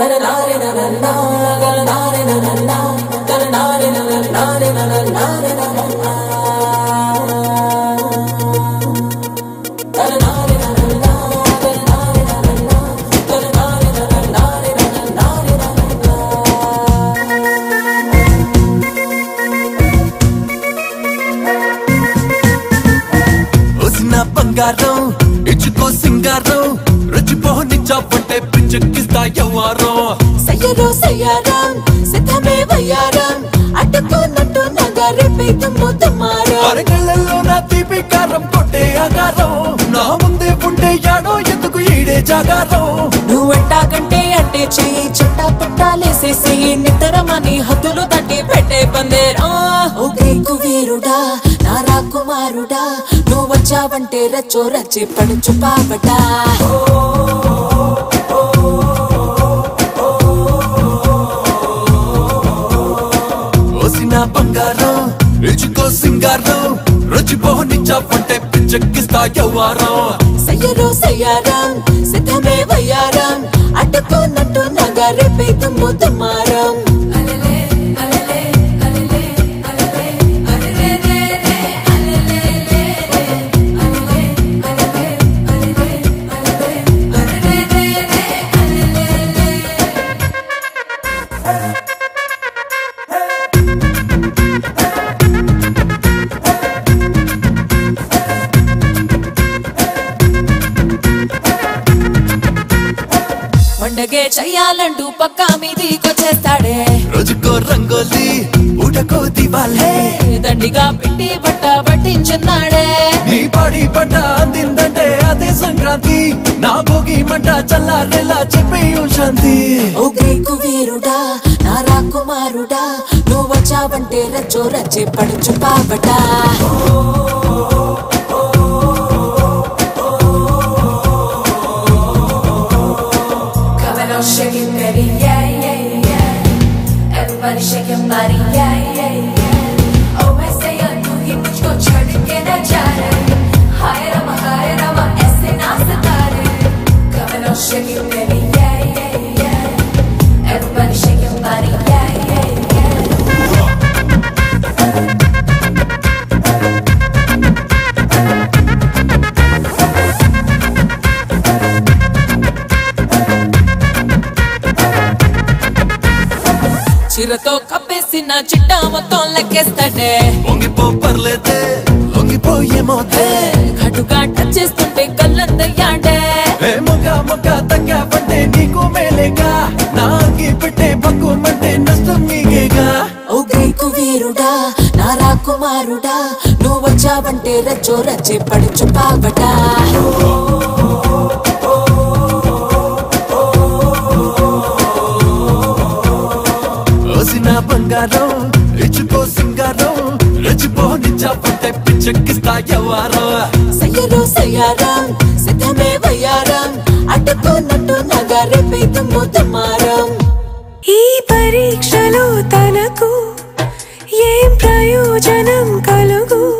ఓసిన బంగారం ఇచ్చుకో సింగారం రెచ్చిపోనిచ్చావంటే పిచ్చెక్కిస్తా ఎవ్వారం సయ్యరో సయ్యారం సిద్ధమే వయ్యారం అడ్డుకున్నట్టు నగరి పీతము తుమారం అరగళ్ళల్లో నా తీపి కారం కొట్టే ఆకారం నా ముందే ఉండే యాడో ఎందుకు ఈడే జాగారం నువ్వెట్టా కంటే అంటే చెయ్యి చుట్టా పుట్టాలేసేసి నిద్రమని హద్దులు తట్టి పెట్టే పందేరా ఓ గ్రీకు వీరుడా నా రాకుమారుడా నువ్వు వచ్చావంటే రచ్చో రచ్చి పడుచు పాపటా ఓసిన బంగారం ఇచ్చుకో సింగారం రెచ్చిపోనిచ్చావంటే పిచ్చెక్కిస్తా ఎవ్వారం సయ్యరో సయ్యారం సిద్ధమే వయ్యారం అడ్డుకున్నట్టు నగరి పీతము తుమారం పండగే చెయ్యాలంటూ పక్కా మీదికొచ్చేస్తాడే రోజుకో రంగోలి ఊటకో దివాలే దండిగా పెట్టి బట్ట పట్టించున్నాడే నీ పాడి పంట అందిందంటే అదే సంక్రాంతి నా భోగి మంట చల్లారేలా చెప్పే శాంతి ఓ గ్రీకు వీరుడా నా రాకుమారుడా నువ్వు వచ్చావంటే రచ్చో రచ్చి పడుచు పాపటా Coming on, shaking, baby, yeah, yeah, yeah. Everybody shake your body, yeah, yeah, yeah. Oh, मैं सैया तू ही मुझको छोड़ के न जा रे हाय रमा हाय रमा ऐसे ना सितारे Coming on, shaking, baby, yeah, yeah, yeah. Everybody shake your body, yeah, yeah, yeah. చిరతో కప్పేసిన చిట్టా మొత్తం లెక్కేస్తాడే పొంగిపో పర్లేదే లొంగిపోయేమోతే ఘటుగా టచ్ చేస్తుంటే కళ్ళందయ్యాడే ఏ మొగ మొగ తగ్గావంటే నీకు మేలేగా నాకి పెట్టే పక్కుమంటే నష్టం నీకేగా ఓ గ్రీకు వీరుడా నా రాకుమారుడా నువ్వు వచ్చావంటే రచ్చో రచ్చి పడుచు పాపటా ఓసిన బంగారం ఇచ్చుకో సింగారం రెచ్చిపోనిచ్చావంటే పిచ్చెక్కిస్తా ఎవ్వారో సయ్యరో సయ్యారం సిద్ధమే వయ్యారం అడ్డుకున్నట్టు నగరి పీతము తుమారం ఈ పరీక్షలో తనకు ఏం ప్రయోజనం కలుగు